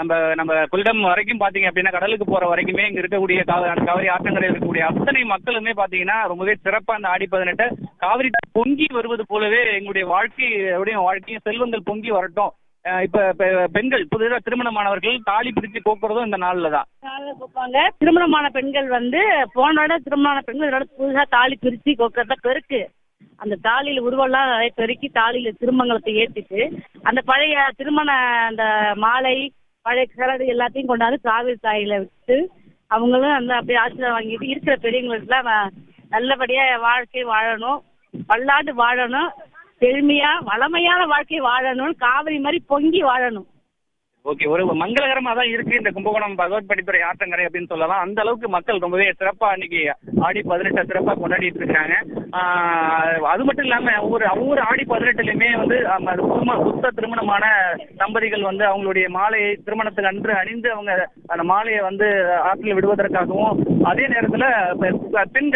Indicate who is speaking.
Speaker 1: நம்ம நம்ம கொள்ளிடம் வரைக்கும் பாத்தீங்க அப்படின்னா கடலுக்கு போற வரைக்குமே இங்க இருக்கக்கூடிய காவ- அந்த காவிரி ஆற்றங்கரையில் இருக்கக்கூடிய அத்தனை மக்களுமே பாத்தீங்கன்னா ரொம்பவே சிறப்பா அந்த ஆடி பதினெட்டு காவிரி பொங்கி வருவது போலவே எங்களுடைய வாழ்க்கை அப்படியே வாழ்க்கையும் செல்வங்கள் பொங்கி வரட்டும் அஹ் இப்ப இப்ப பெண்கள் புதிதாக திருமணமானவர்கள் தாலி பிரிச்சு கோக்குறதும் இந்த நாள்ல தான்
Speaker 2: காலையில கொடுப்பாங்க திருமணமான பெண்கள் வந்து போன விட திருமணமான பெண்கள் இதோட புதுசா தாலி பிரிச்சு கொக்கிறத பெருக்கு அந்த தாலியில உருவெல்லாம் நிறைய பெருக்கி தாலியில திருமங்கலத்தை ஏத்திட்டு அந்த பழைய திருமண அந்த மாலை பழைய கிரடு எல்லாத்தையும் கொண்டாந்து காவிரி தாயில விட்டு அவங்களும் அந்த அப்படியே ஆசீர்வாதம் வாங்கிட்டு இருக்கிற பெரியவங்களுக்குலாம் வ- நல்லபடியா வாழ்க்கை வாழணும் பல்லாண்டு வாழணும் செழுமையா வளமையான வாழ்க்கை வாழணும் காவிரி மாதிரி பொங்கி வாழணும்
Speaker 1: ஓகே ஒரு மங்களகரமா தான் இருக்கு இந்த கும்பகோணம் பகவத் படித்துறை ஆற்றங்கரை அப்படின்னு சொல்லலாம் அந்த அளவுக்கு மக்கள் ரொம்பவே சிறப்பா இன்னைக்கு ஆடி பதினெட்டை சிறப்பா கொண்டாடிட்டு இருக்காங்க ஆஹ் அது மட்டும் இல்லாம ஒவ்வொரு ஒவ்வொரு ஆடி பதினெட்டுலயுமே வந்து ஆம், அது புதும புத்த திருமணமான தம்பதிகள் வந்து அவங்களுடைய மாலையை திருமணத்துக்கு அன்று அணிந்து அவங்க அந்த மாலையை வந்து ஆற்றில் விடுவதற்காகவும் அதே நேரத்துல பெ- பெண்கள்